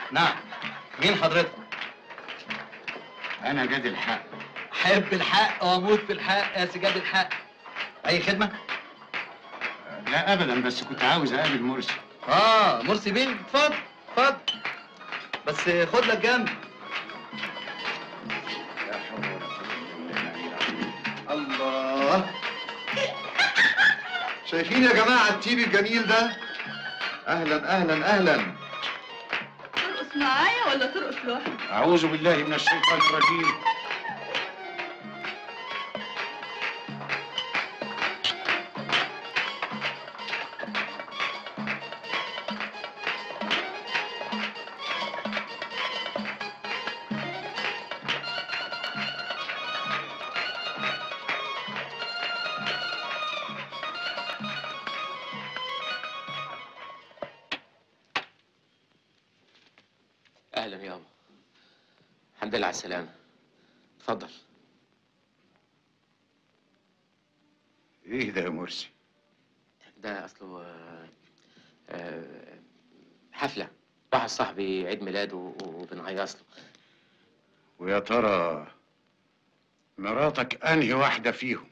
نعم مين حضرتك؟ انا جاد الحق حب الحق واموت في الحق يا سجاد الحق اي خدمه؟ لا ابدا بس كنت عاوز اقابل مرسي اه مرسي بيه اتفضل اتفضل بس خد لك جنب لا حول ولا قوه الا بالله الله شايفين يا جماعة التيم الجميل ده؟ أهلا أهلا أهلا ترقص معايا ولا ترقص لوحدك؟ اعوذ بالله من الشيطان الرجيم اهلا يابا الحمد لله على السلامه اتفضل ايه ده يا مرسي ده اصله آه، آه، حفله واحد صاحبي عيد ميلاده وبنهيص له ويا ترى مراتك انهي واحده فيهم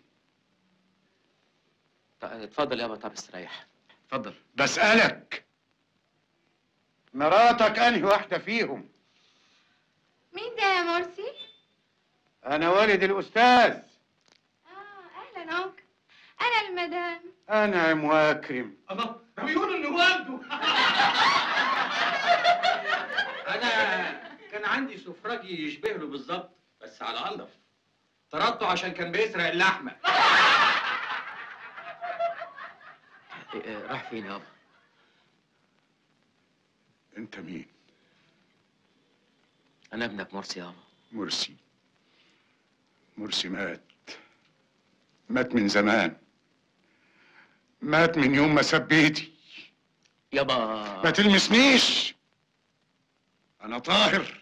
ط- اتفضل يابا طب استريح اتفضل بسالك مراتك انهي واحده فيهم مين ده يا مرسي؟ انا والد الاستاذ اه اهلا اوك انا المدام انعم واكرم الله ده بيقول انه والده انا كان عندي سفراجي يشبه له بالظبط بس على انضف طردته عشان كان بيسرق اللحمه إيه، إيه، راح فين يابا انت مين انا ابنك مرسي يابا مرسي مرسي مات مات من زمان مات من يوم ما ساب بيتي يابا ما تلمسنيش انا طاهر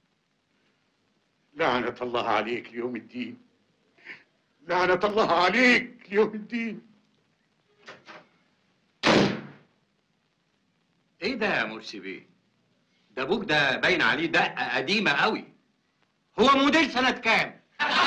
لعنة الله عليك ليوم الدين لعنة الله عليك ليوم الدين ايه ده يا مرسي بيه ده ابوك ده باين عليه دقه قديمه قوي هو موديل سنه كام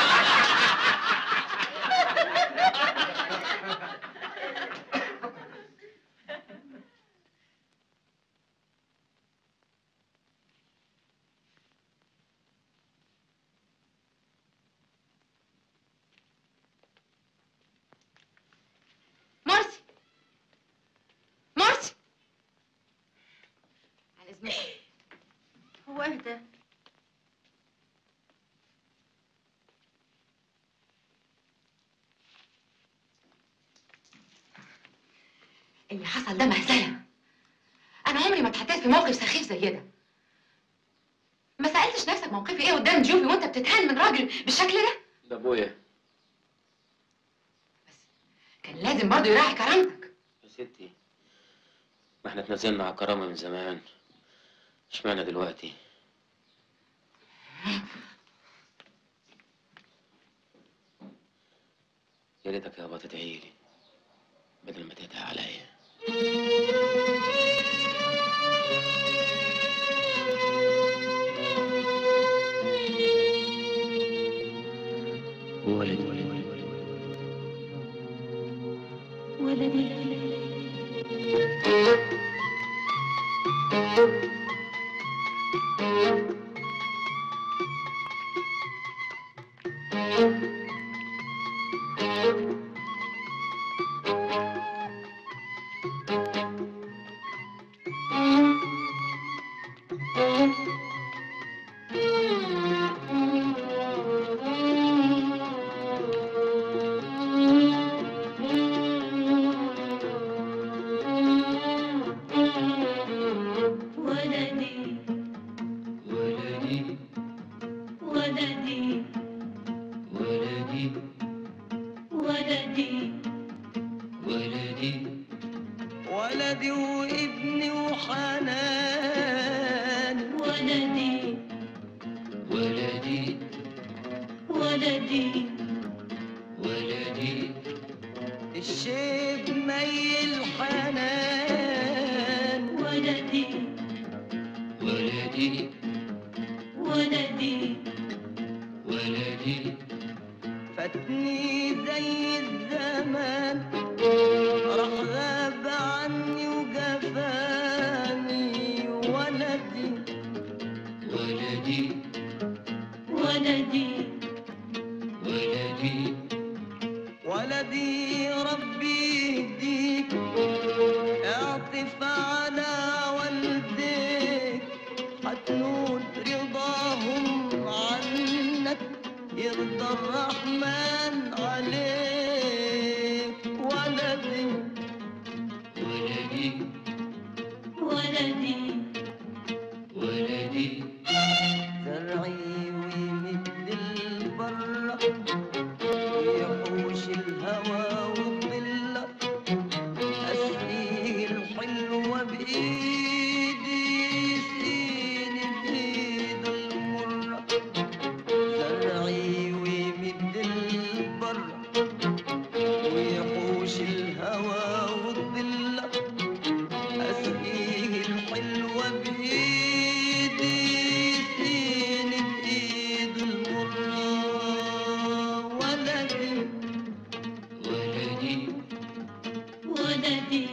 مرسي مرسي على اذنك هو اهدى اللي حصل ده مهزله انا عمري ما اتحطيت في موقف سخيف زي ده ما سالتش نفسك موقفي ايه قدام جوفي وانت بتتهان من راجل بالشكل ده ده ابويا كان لازم برضه يراعي كرامتك يا ستي ما احنا اتنزلنا على الكرامه من زمان اشمعنى دلوقتي يا ريتك يابا تدعي لي بدل ما تدعي عليا ولدي ولدي ولدي ولدي ولدي ولدي ولدي ولدي ولدي وابني وحنان ولدي ولدي ولدي ولدي الشيب ميل حنان ولدي ولدي ألف على والديك حتنود رضاهم عنك يرضى الرحمن عليك ولدي ولدي ولدي ولدي زرعي ويمد البر ويحوش الهوى والظل أسقيه الحلوة بإيدي يسقيني بإيد المرة زرعي ويمد البر ويحوش الهوى والظل أسقيه الحلوة بإيدي يسقيني بإيد المرة ولدي ولدي ولدي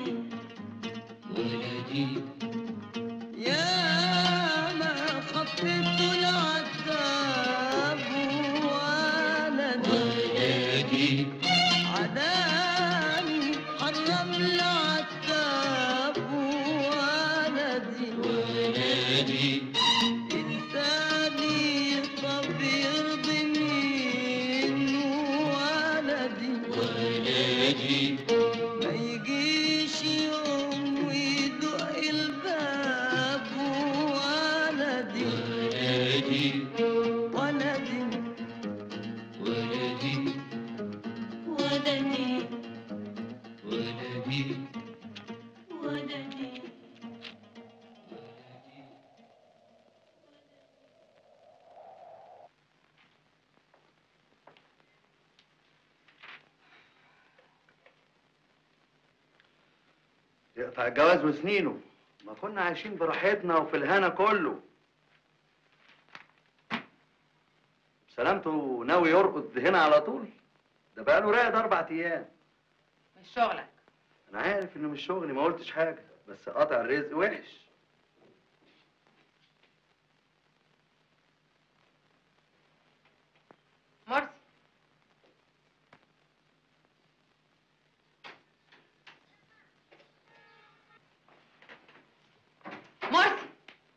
ولدي يا ما خطيت العذاب ولدي ولدي عداني حرم العذاب ولدي ولدي إنساني طب يرضي مين ولدي ولدي ما يجيش يوم ويدق الباب ولدي ولدي ولدي ولدي ولدي ولدي ولدي يقطع الجواز وسنينه ما كنا عايشين براحتنا وفي الهنا كله سلامته ناوي يرقد هنا على طول ده بقاله راقد اربع ايام مش شغلك انا عارف انه مش شغلي ما قلتش حاجه بس قطع الرزق وحش مرسي مرسي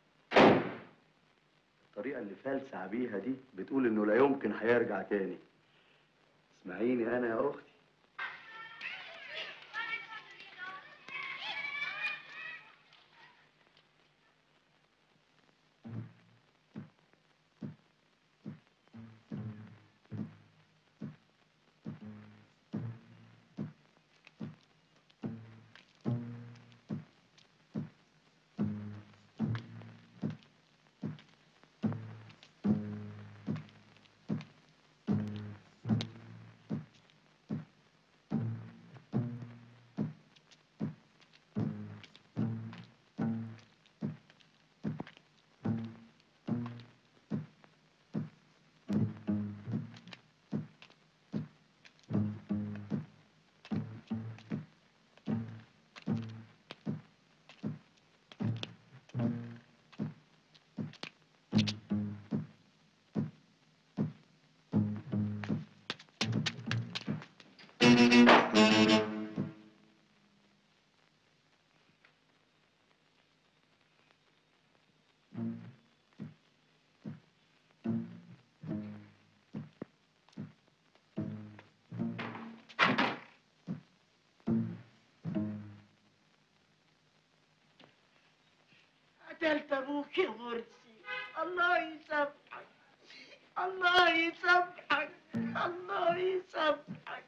الطريقه اللي فالسع بيها دي بتقول انه لا يمكن هيرجع تاني اسمعيني انا يا اختي قتلت ابوك يا مرسي الله يسامحك الله يسامحك الله يسامحك